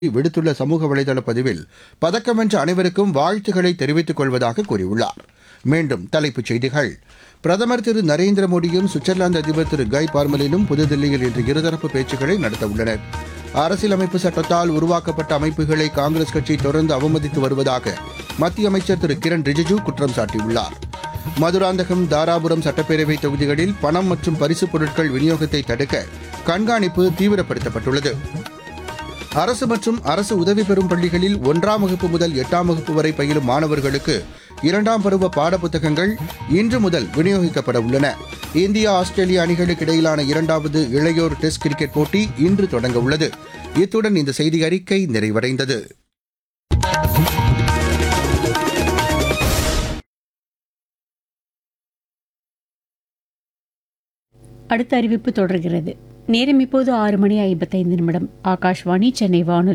விடுத்துள்ள சமூக வலைதள பதிவில் பதக்கம் வென்ற அனைவருக்கும் வாழ்த்துக்களை தெரிவித்துக் கொள்வதாக கூறியுள்ளார் மீண்டும் தலைப்புச் செய்திகள் பிரதமர் திரு நரேந்திர மோடியும் சுவிட்சர்லாந்து அதிபர் திரு கை பார்மலினும் புதுதில்லியில் இன்று இருதரப்பு பேச்சுக்களை நடத்தவுள்ளனர் அரசியலமைப்பு சட்டத்தால் உருவாக்கப்பட்ட அமைப்புகளை காங்கிரஸ் கட்சி தொடர்ந்து அவமதித்து வருவதாக மத்திய அமைச்சர் திரு கிரண் ரிஜிஜூ குற்றம் சாட்டியுள்ளார் மதுராந்தகம் தாராபுரம் சட்டப்பேரவை தொகுதிகளில் பணம் மற்றும் பரிசுப் பொருட்கள் விநியோகத்தை தடுக்க கண்காணிப்பு தீவிரப்படுத்தப்பட்டுள்ளது அரசு மற்றும் அரசு உதவி பெறும் பள்ளிகளில் ஒன்றாம் வகுப்பு முதல் எட்டாம் வகுப்பு வரை பயிலும் மாணவர்களுக்கு இரண்டாம் பருவ பாடப்புத்தகங்கள் இன்று முதல் விநியோகிக்கப்பட உள்ளன இந்தியா ஆஸ்திரேலிய அணிகளுக்கு இடையிலான இரண்டாவது இளையோர் டெஸ்ட் கிரிக்கெட் போட்டி இன்று தொடங்க உள்ளது இத்துடன் இந்த செய்தி அறிக்கை நிறைவடைந்தது அடுத்த அறிவிப்பு தொடர்கிறது நேரம் இப்போது ஆறு மணி ஐம்பத்தைந்து நிமிடம் ஆகாஷ்வாணி சென்னை வானொலி